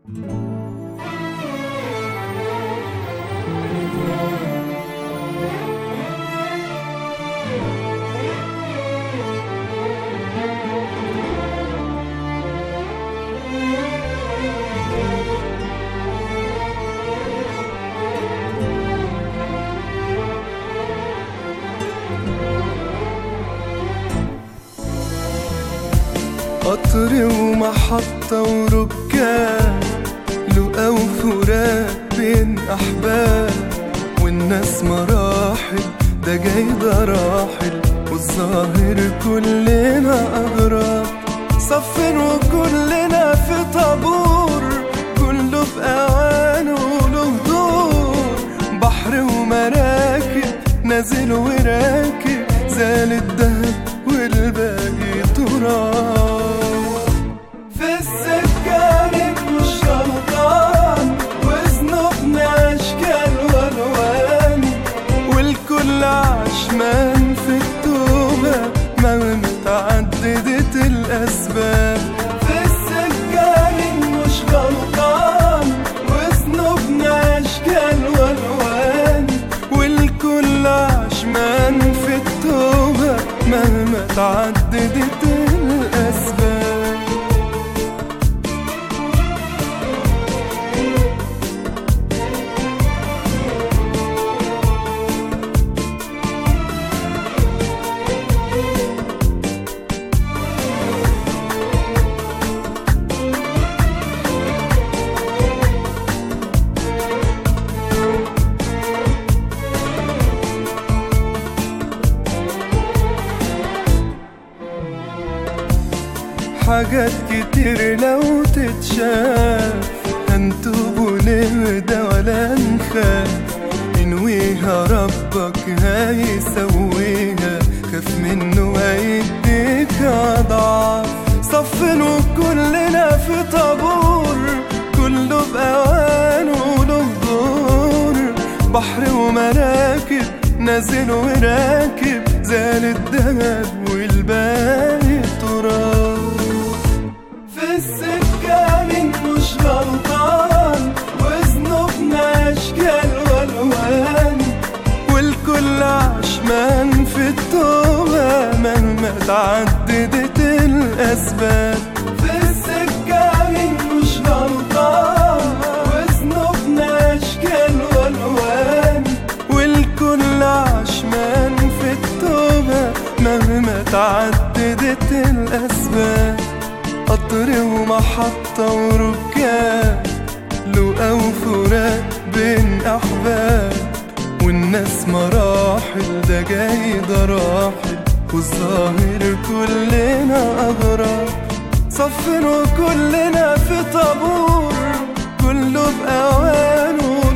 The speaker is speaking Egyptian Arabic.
قطر ومحطة وركاب لقا وفراق بين أحباب والناس مراحل ده جاي ده راحل والظاهر كلنا أغراب صفين وكلنا في طابور كله بأوانه وله دور بحر ومراكب نازل وراكب زال الدهب والباقي تراب في السكة مش غلطان وذنوبنا أشكال وألوان والكل عشمان في التوبة مهما تعددت الأسباب في السكة مش غلطان وذنوبنا أشكال وألوان والكل عشمان في التوبة مهما تعددت الأسباب حاجات كتير لو تتشاف هنتوب ونهدى ولا نخاف انويها ربك هيسويها خاف منه هيديك اضعاف صفن وكلنا في طابور كله بأوانه وله دور بحر ومراكب نازل وراكب زال الدهب والباقي تراب في السكة من مش غلطان وذنوبنا أشكال وألوان والكل عشمان في التوبة مهما تعددت الأسباب في السكة من مش غلطان وذنوبنا أشكال وألوان والكل عشمان في التوبة مهما تعددت الأسباب قطر ومحطة وركاب لقا وفراق بين أحباب والناس مراحل ده جاي ده راحل والظاهر كلنا أغراب صفن وكلنا في طابور كله بأوانه